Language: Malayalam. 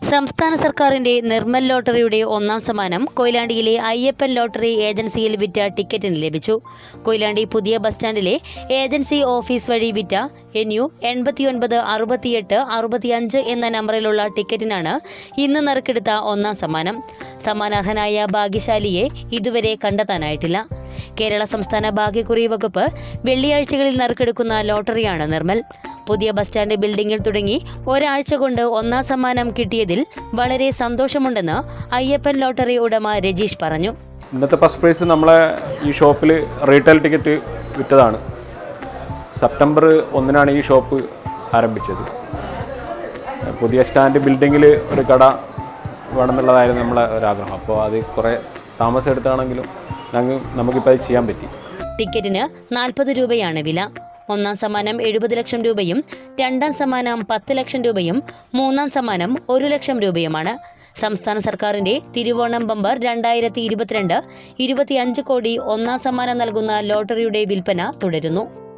സംസ്ഥാന സർക്കാരിന്റെ നിർമ്മൽ ലോട്ടറിയുടെ ഒന്നാം സമ്മാനം കൊയിലാണ്ടിയിലെ അയ്യപ്പൻ ലോട്ടറി ഏജൻസിയിൽ വിറ്റ ടിക്കറ്റിന് ലഭിച്ചു കൊയിലാണ്ടി പുതിയ ബസ് സ്റ്റാൻഡിലെ ഏജൻസി ഓഫീസ് വഴി വിറ്റ എൻ യു എൺപത്തിയൊൻപത് അറുപത്തിയെട്ട് അറുപത്തിയഞ്ച് എന്ന നമ്പറിലുള്ള ടിക്കറ്റിനാണ് ഇന്ന് നറുക്കെടുത്ത ഒന്നാം സമ്മാനം സമ്മാനാർഹനായ ഭാഗ്യശാലിയെ ഇതുവരെ കണ്ടെത്താനായിട്ടില്ല കേരള സംസ്ഥാന ഭാഗ്യക്കുറി വകുപ്പ് വെള്ളിയാഴ്ചകളിൽ നറുക്കെടുക്കുന്ന ലോട്ടറിയാണ് നിർമ്മൽ പുതിയ ബസ് സ്റ്റാൻഡ് ബിൽഡിംഗിൽ തുടങ്ങി ഒരാഴ്ച കൊണ്ട് ഒന്നാം സമ്മാനം കിട്ടിയതിൽ വളരെ സന്തോഷമുണ്ടെന്ന് അയ്യപ്പൻ ലോട്ടറി ഉടമ രജീഷ് പറഞ്ഞു ഇന്നത്തെ ഫസ്റ്റ് പ്രൈസ് നമ്മളെ ഈ ഷോപ്പിൽ റീറ്റെയിൽ ടിക്കറ്റ് വിറ്റതാണ് സെപ്റ്റംബർ ഒന്നിനാണ് ഈ ഷോപ്പ് ആരംഭിച്ചത് പുതിയ സ്റ്റാൻഡ് ബിൽഡിങ്ങിൽ ഒരു കട വേണമെന്നുള്ളതായിരുന്നു നമ്മളെ ഒരാഗ്രഹം അപ്പോൾ അത് കുറേ താമസം എടുത്താണെങ്കിലും ഞങ്ങൾ നമുക്കിപ്പോൾ അത് ചെയ്യാൻ പറ്റി ടിക്കറ്റിന് നാൽപ്പത് രൂപയാണ് വില ഒന്നാം സമ്മാനം എഴുപത് ലക്ഷം രൂപയും രണ്ടാം സമ്മാനം പത്ത് ലക്ഷം രൂപയും മൂന്നാം സമ്മാനം ഒരു ലക്ഷം രൂപയുമാണ് സംസ്ഥാന സർക്കാരിന്റെ തിരുവോണം ബമ്പർ രണ്ടായിരത്തി ഇരുപത്തിരണ്ട് ഇരുപത്തിയഞ്ച് കോടി ഒന്നാം സമ്മാനം നൽകുന്ന ലോട്ടറിയുടെ വിൽപ്പന തുടരുന്നു